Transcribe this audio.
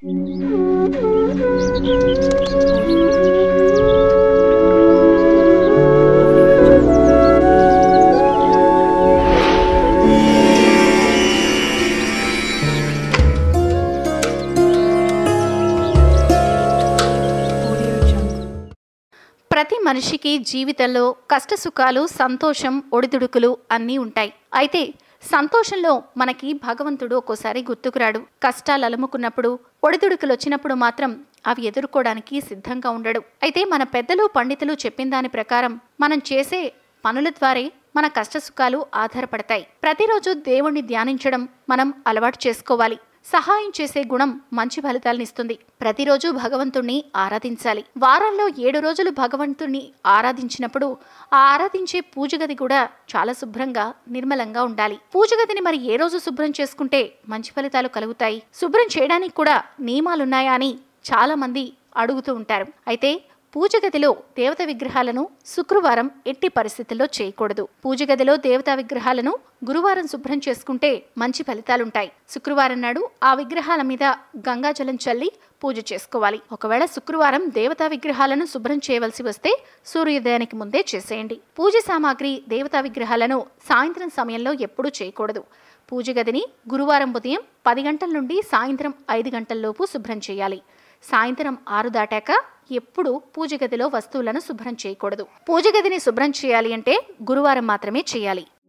ప్రతి మనిషికి జీవితంలో కష్టసుఖాలు సంతోషం ఒడిదుడుకులు అన్నీ ఉంటాయి అయితే సంతోషంలో మనకి భగవంతుడు ఒక్కోసారి గుర్తుకురాడు కష్టాలు అలుముకున్నప్పుడు ఒడిదుడుకులు వచ్చినప్పుడు మాత్రం అవి ఎదుర్కోవడానికి సిద్ధంగా ఉండడు అయితే మన పెద్దలు పండితులు చెప్పిన దాని ప్రకారం మనం చేసే పనుల ద్వారే మన కష్టసుఖాలు ఆధారపడతాయి ప్రతిరోజు దేవుణ్ణి ధ్యానించడం మనం అలవాటు చేసుకోవాలి సహాయం చేసే గుణం మంచి ఫలితాలనిస్తుంది ప్రతిరోజు భగవంతుణ్ణి ఆరాధించాలి వారాల్లో ఏడు రోజులు భగవంతుణ్ణి ఆరాధించినప్పుడు ఆ ఆరాధించే పూజ గది కూడా చాలా శుభ్రంగా నిర్మలంగా ఉండాలి పూజ గదిని మరి ఏ రోజు శుభ్రం చేసుకుంటే మంచి ఫలితాలు కలుగుతాయి శుభ్రం చేయడానికి కూడా నియమాలున్నాయా అని చాలా మంది అడుగుతూ ఉంటారు అయితే పూజ గదిలో దేవత విగ్రహాలను శుక్రవారం ఎట్టి పరిస్థితుల్లో చేయకూడదు పూజ గదిలో దేవతా విగ్రహాలను గురువారం శుభ్రం చేసుకుంటే మంచి ఫలితాలుంటాయి శుక్రవారం నాడు ఆ విగ్రహాల మీద గంగాజలం చల్లి పూజ చేసుకోవాలి ఒకవేళ శుక్రవారం దేవతా విగ్రహాలను శుభ్రం చేయవలసి వస్తే సూర్యోదయానికి ముందే చేసేయండి పూజ సామాగ్రి దేవతా విగ్రహాలను సాయంత్రం సమయంలో ఎప్పుడూ చేయకూడదు పూజ గదిని గురువారం ఉదయం పది గంటల నుండి సాయంత్రం ఐదు గంటల్లోపు శుభ్రం చేయాలి సాయంత్రం ఆరు దాటాక ఎప్పుడూ పూజ గదిలో వస్తువులను శుభ్రం చేయకూడదు పూజ గదిని శుభ్రం చేయాలి అంటే గురువారం మాత్రమే చేయాలి